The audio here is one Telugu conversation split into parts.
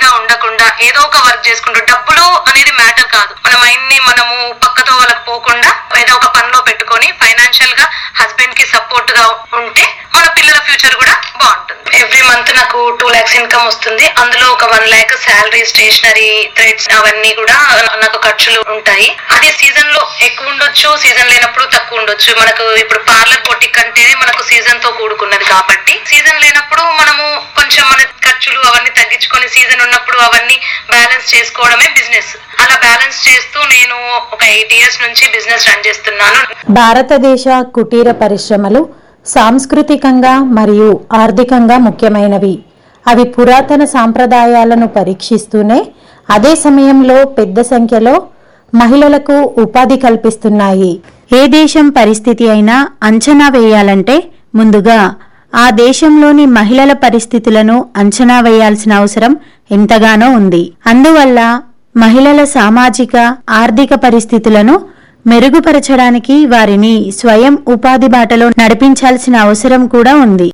ఖాళీగా ఉండకుండా ఏదో ఒక వర్క్ చేసుకుంటూ డబ్బులు అనేది మ్యాటర్ కాదు మన మైండ్ ని మనము పక్కతో వాళ్ళకి పోకుండా ఏదో ఒక పనిలో పెట్టుకొని ఫైనాన్షియల్ గా హస్బెండ్ కి సపోర్ట్ గా ఉంటే మన పిల్లల ఫ్యూచర్ కూడా బాగుంటుంది ఎవ్రీ మంత్ నాకు టూ లాక్స్ ఇన్కమ్ వస్తుంది అందులో ఒక one lakh salary stationery threads అవన్నీ కూడా నాకు ఖర్చులు ఉంటాయి అది సీజన్ లో ఎక్కువ ఉండొచ్చు సీజన్ లేనప్పుడు తక్కువ ఉండొచ్చు మనకు ఇప్పుడు పార్లర్ బొటిక్ అంటే మనకు సీజన్ తో కూడుకున్నది కాబట్టి సీజన్ లేనప్పుడు మనము కొంచెం మన ఖర్చులు అవన్నీ తగ్గించుకొని సీజన్ ఉన్నప్పుడు అవన్నీ బ్యాలెన్స్ చేసుకోవడమే బిజినెస్ అలా బ్యాలెన్స్ చేస్తూ నేను ఒక ఎయిట్ ఇయర్స్ నుంచి బిజినెస్ రన్ చేస్తున్నాను భారతదేశ కుటీర పరిశ్రమలు సాంస్కృతికంగా మరియు ఆర్థికంగా ముఖ్యమైనవి అవి పురాతన సాంప్రదాయాలను పరీక్షిస్తూనే అదే సమయంలో పెద్ద సంఖ్యలో మహిళలకు ఉపాధి కల్పిస్తున్నాయి ఏ దేశం పరిస్థితి అయినా అంచనా వేయాలంటే ముందుగా ఆ దేశంలోని మహిళల పరిస్థితులను అంచనా వేయాల్సిన అవసరం ఎంతగానో ఉంది అందువల్ల మహిళల సామాజిక ఆర్థిక పరిస్థితులను మెరుగుపరచడానికి వారిని స్వయం ఉపాధి బాటలో నడిపించాల్సిన అవసరం కూడా ఉంది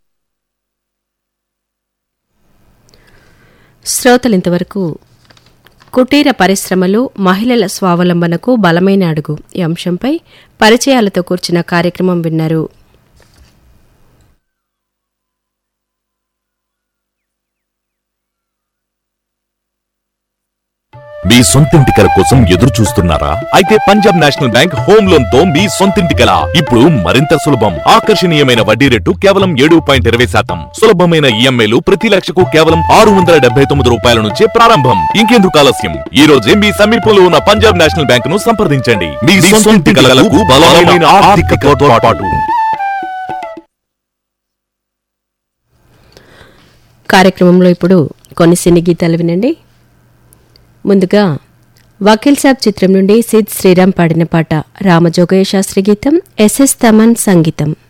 శ్రోతలింతవరకు కుటీర పరిశ్రమలు మహిళల స్వావలంబనకు బలమైన అడుగు ఈ అంశంపై పరిచయాలతో కూర్చిన కార్యక్రమం విన్నారు మీ సొంతింటి కల కోసం ఎదురు చూస్తున్నారా అయితే Punjab National Bank home loan తో మీ సొంతింటి కల ఇప్పుడు మరింత సులభం ఆకర్షణీయమైన వడ్డీ రేటు కేవలం ఏడు పాయింట్ ఇరవై శాతం సులభమైన ఈఎంఐలు ప్రతి లక్షకు కేవలం ఆరు వందల డెబ్బై తొమ్మిది రూపాయల నుంచే ప్రారంభం ఇంకెందుకు ఆలస్యం ఈ రోజే మీ సమీపంలో ఉన్న పంజాబ్ నేషనల్ బ్యాంక్ ను సంప్రదించండి మీ సొంతింటి కలలకు బలమైన ఆర్థిక తోడ్పాటు కార్యక్రమంలో ఇప్పుడు కొన్ని సినీ గీతాలు వినండి ముందుగా వకీల్ సాబ్ చిత్రం నుండి సిద్ శ్రీరామ్ పాడిన పాట రామజోగయ్య శాస్త్రి గీతం ఎస్ఎస్ తమన్ సంగీతం